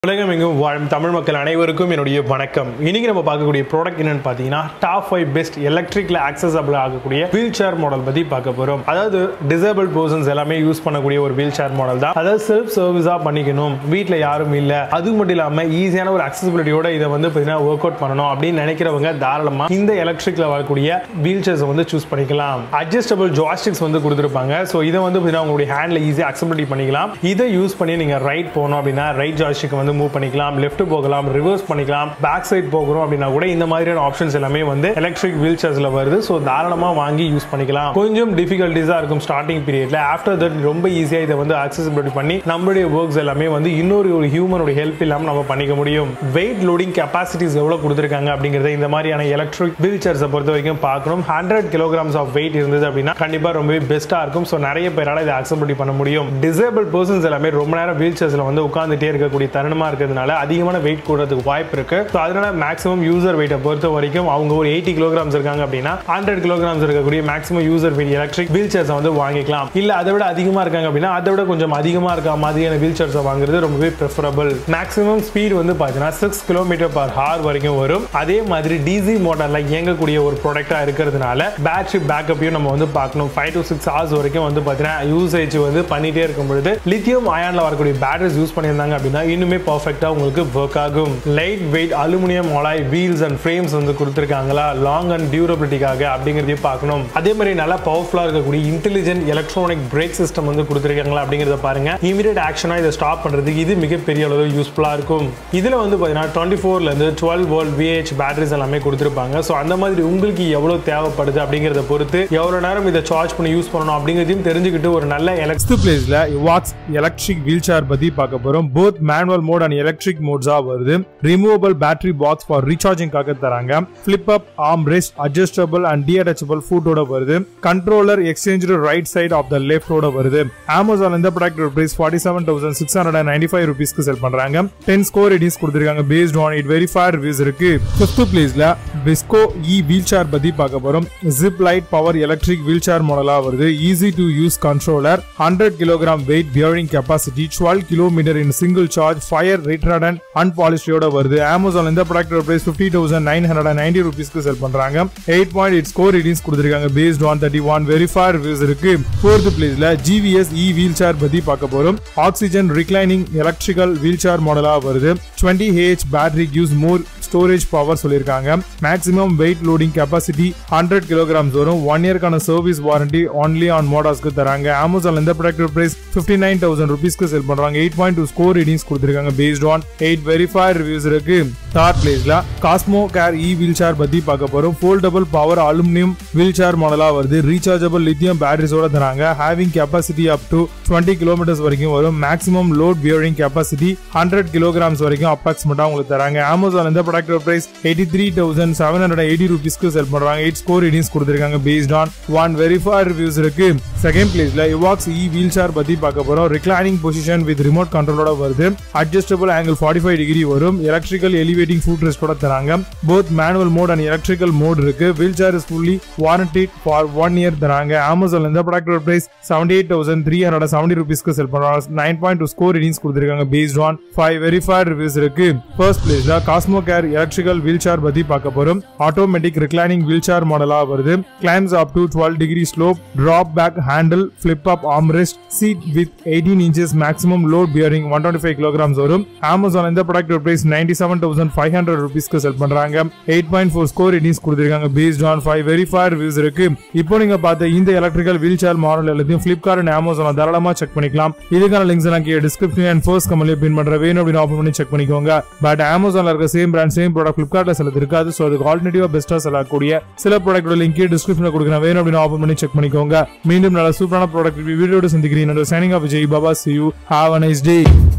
உலகம் எங்கும் வாழும் தமிழ் மக்கள் அனைவருக்கும் என்னுடைய வணக்கம் இன்னைக்கு நம்ம பார்க்கக்கூடிய ப்ராடக்ட் என்னன்னு பார்த்தீங்கன்னா டாப் ஃபைவ் பெஸ்ட் எலக்ட்ரிக்ல ஆக்சசபிள் ஆகக்கூடிய வீல் சேர் மாடல் பத்தி பார்க்க போறோம் அதாவது டிசேபிள் பர்சன்ஸ் எல்லாமே யூஸ் பண்ணக்கூடிய ஒரு வீல் சேர் மாடல் தான் அதாவது செல்ஃப் சர்வீஸா பண்ணிக்கணும் வீட்டில் யாரும் இல்லை அது மட்டும் இல்லாம ஈஸியான ஒரு அக்சசிபிலிட்டியோட இதை வந்து பார்த்தீங்கன்னா ஒர்க் அவுட் பண்ணணும் அப்படின்னு நினைக்கிறவங்க தாராளமா இந்த எலக்ட்ரிக்ல வரக்கூடிய வீல் சேர்ஸ் வந்து சூஸ் பண்ணிக்கலாம் அட்ஜஸ்டபிள் ஜாஸ்டிக்ஸ் வந்து கொடுத்துருப்பாங்க ஸோ இதை வந்து பார்த்தீங்கன்னா உங்களுடைய ஹேண்ட்ல ஈஸியாக அக்சபிலிட்டி பண்ணிக்கலாம் இதை யூஸ் பண்ணி நீங்க ரைட் போகணும் அப்படின்னா ரைட் ஜாஸ்டிக் வந்து மூவ் பண்ணிக்கலாம் லெஃப்ட் போகலாம் ரிவர்ஸ் பண்ணிக்கலாம் பேக் சைட் போகிறோம் அப்படின்னா கூட இந்த மாதிரியான ஆப்ஷன்ஸ் எல்லாமே வந்து எலக்ட்ரிக் வீல் சேர்ஸ்ல வருது ஸோ தாராளமாக வாங்கி யூஸ் பண்ணிக்கலாம் கொஞ்சம் டிஃபிகல்ட்டிஸாக இருக்கும் ஸ்டார்டிங் பீரியட்ல ஆஃப்டர் தட் ரொம்ப ஈஸியாக இதை வந்து அக்சசிபிலிட்டி பண்ணி நம்மளுடைய ஒர்க்ஸ் எல்லாமே வந்து இன்னொரு ஒரு ஹியூமனோட ஹெல்ப் இல்லாமல் நம்ம பண்ணிக்க முடியும் வெயிட் லோடிங் கெப்பாசிட்டிஸ் எவ்வளோ கொடுத்துருக்காங்க அப்படிங்கிறத இந்த மாதிரியான எலக்ட்ரிக் வீல் சேர்ஸை பொறுத்த வரைக்கும் பார்க்கணும் ஹண்ட்ரட் கிலோகிராம்ஸ் ஆஃப் வெயிட் இருந்தது அப்படின்னா கண்டிப்பாக ரொம்பவே பெஸ்ட்டாக இருக்கும் ஸோ நிறைய பேரால் இதை அக்சபிலிட்டி பண்ண முடியும் டிசேபிள் பர்சன்ஸ் எல்லாமே ரொம்ப நேரம் வீல் சேர்ஸில் வந்து உட்காந்துட்டே இருக்கக்கூடிய தருணமாக இருக்கிறதுனால அதிகமான வெயிட் கூடுறதுக்கு வாய்ப்பு இருக்கு ஸோ அதனால மேக்ஸிமம் யூசர் வெயிட்டை பொறுத்த வரைக்கும் அவங்க ஒரு எயிட்டி கிலோகிராம்ஸ் இருக்காங்க அப்படின்னா ஹண்ட்ரட் கிலோகிராம்ஸ் இருக்கக்கூடிய maximum user weight electric wheel சேர்ஸை வந்து வாங்கிக்கலாம் இல்ல அதை விட அதிகமாக இருக்காங்க அப்படின்னா அதை விட கொஞ்சம் அதிகமாக இருக்க மாதிரியான வீல் சேர்ஸை வாங்குறது ரொம்பவே ப்ரிஃபரபிள் மேக்ஸிமம் ஸ்பீட் வந்து பார்த்தீங்கன்னா சிக்ஸ் கிலோமீட்டர் பர் ஹார் வரைக்கும் வரும் அதே மாதிரி டிசி மோட்டார்ல இயங்கக்கூடிய ஒரு ப்ராடக்டாக இருக்கிறதுனால பேட்டரி பேக்கப்பையும் நம்ம வந்து பார்க்கணும் ஃபைவ் டு சிக்ஸ் ஹவர்ஸ் வரைக்கும் வந்து பார்த்தீங்கன்னா யூசேஜ் வந்து பண்ணிட்டே இருக்கும் பொழுது லித்தியம் அயான்ல வரக்கூடிய பேட்டரிஸ் யூஸ் பண்ணியிருந்தாங்க அப்படின்னா இன்னுமே பர்ஃபெக்டாக உங்களுக்கு ஒர்க் ஆகும் light weight aluminium alloy wheels and frames வந்து கொடுத்துருக்காங்களா லாங் அண்ட் டியூரபிலிட்டிக்காக அப்படிங்கிறதையும் பார்க்கணும் அதே மாதிரி நல்லா பவர்ஃபுல்லாக இருக்கக்கூடிய இன்டெலிஜென்ட் எலக்ட்ரானிக் பிரேக் சிஸ்டம் வந்து கொடுத்துருக்காங்களா அப்படிங்கிறத பாருங்க இமீடியட் ஆக்ஷனாக இதை ஸ்டாப் பண்ணுறதுக்கு இது மிகப்பெரிய அளவு யூஸ்ஃபுல்லாக இருக்கும் இதில் வந்து பார்த்தீங்கன்னா டுவெண்ட்டி ஃபோர்லேருந்து டுவெல் வோல்ட் விஹெச் பேட்டரிஸ் எல்லாமே கொடுத்துருப்பாங்க ஸோ அந்த மாதிரி உங்களுக்கு எவ்வளோ தேவைப்படுது அப்படிங்கிறத பொறுத்து எவ்வளோ நேரம் இதை சார்ஜ் பண்ணி யூஸ் பண்ணணும் அப்படிங்கிறதையும் தெரிஞ்சுக்கிட்டு ஒரு நல்ல நெக்ஸ்ட் பிளேஸ்ல வாட்ஸ் எலக்ட்ரிக் வீல் சேர் பத்தி பார்க்க போறோம் both manual mode and electric மோட்ஸா வருது ரிமூவபிள் பேட்டரி பாக்ஸ் ஃபார் ரீசார்ஜிங்காக தராங்க flip up arm rest adjustable and detachable ஃபுட்டோட வருது controller exchange right side of the லெஃப்டோட வருது அமேசான் இந்த product price forty seven thousand six hundred and ninety five ருபீஸ்க்கு செல் பண்றாங்க டென் ஸ்கோர் ரேட்டிங்ஸ் கொடுத்துருக்காங்க based on it verify reviews இருக்கு fifth பிளேஸ்ல விஸ்கோ இ வீல் சேர் பத்தி பார்க்க போறோம் zip light power electric wheel chair மாடலா வருது easy to use controller hundred kilogram weight bearing capacity twelve kilometre in single charge fire retardant அன்பாலிஷ்டோட வருது Amazon இந்த product price fifty thousand nine hundred and ninety ருபீஸ்க்கு sell பண்றாங்க eight point eight score ratings கொடுத்துருக்காங்க based on thirty one verify reviews இருக்கு fourth பிளேஸ்ல GVS E wheel chair பத்தி பார்க்க போறோம் oxygen reclining electrical wheel chair மாடலா வருது twenty H battery gives more storage power சொல்லியிருக்காங்க maximum weight loading capacity hundred kilograms வரும் ஒன் இயர்க்கான சர்வீஸ் வாரண்டி ஒன்லி ஆன் மோடாஸ்க்கு தராங்க அமேசான் இந்த product price fifty nine thousand ருபீஸ்க்கு செல் பண்றாங்க eight point two score readings கொடுத்துருக்காங்க based on eight verify reviews இருக்கு தேர்ட் பிளேஸ்ல Cosmo Care E wheel chair பத்தி பார்க்க போறோம் foldable power aluminium wheel chair மாடலா வருது ரீசார்ஜபிள் லித்தியம் பேட்டரிஸோட தராங்க having capacity up to twenty kilometres வரைக்கும் வரும் maximum load bearing capacity hundred kilograms வரைக்கும் அப்ராக்சிமேட்டா உங்களுக்கு தராங்க அமேசான் இந்த product price eighty three thousand seven hundred eighty ருபீஸ்க்கு செல் பண்றாங்க எயிட் ஸ்கோர் ரீடிங்ஸ் கொடுத்துருக்காங்க based on one verify reviews இருக்கு செகண்ட் பிளேஸ்ல இவாக்ஸ் இ வீல் சேர் பத்தி பார்க்க போறோம் ரிக்ளைனிங் பொசிஷன் வித் ரிமோட் கண்ட்ரோலோட வருது adjustable angle forty five degree வரும் எலக்ட்ரிக்கல் எலிவேட்டிங் ஃபுட் ரெஸ்டோட தராங்க both manual mode and electrical mode இருக்கு wheel chair is fully warranty for one year தராங்க அமேசான் இந்த product price seventy eight thousand three hundred seventy ருபீஸ்க்கு sell பண்றாங்க nine point two score readings கொடுத்துருக்காங்க based on five verify reviews இருக்கு first பிளேஸ்ல Cosmo Care electrical wheel chair பத்தி பார்க்க போறோம் ஆட்டோமேட்டிக் ரிக்ளைனிங் வீல் சேர் மாடலா வருது climbs up to twelve degree slope drop back handle flip up arm rest seat with eighteen inches maximum load bearing one twenty five kilograms வரும் Amazon இந்த product price ninety seven thousand five hundred ருபீஸ்க்கு sell பண்றாங்க eight point four score ratings கொடுத்துருக்காங்க based on five verify reviews இருக்கு இப்போ நீங்க பார்த்த இந்த எலக்ட்ரிக்கல் வீல் சேர் மாடல் எல்லாத்தையும் பிளிப்கார்ட் அண்ட் அமேசான் தாராளமா செக் பண்ணிக்கலாம் இதுக்கான லிங்க்ஸ் நான் டிஸ்கிரிப்ஷன் அண்ட் ஃபர்ஸ்ட் கமெண்ட்ல பின் பண்ற வேணும் அப்படின்னு ஆஃபர் பண்ணி செக் பண்ணிக்கோங்க பட் அமேசான்ல இருக்க சேம் பிராண்ட் சேம் ப்ராடக்ட் பிளிப்கார்ட்ல சிலது இருக்காது ஸோ அதுக்கு ஆல்டர்னேட்டிவா பெஸ்டா செல்லக்கூடிய சில ப்ராடக்டோட லிங்க் டிஸ்கிரிப்ஷன்ல கொடுக்குறேன் வேணும் அப்படின்னு ஆஃபர் பண்ணி செக் பண்ணிக்கோங்க மீண்டும் நல்ல சூப்பரான ப்ராடக்ட் வீடியோட சந்திக்கிறேன் signing off Vijay Baba see you have a nice day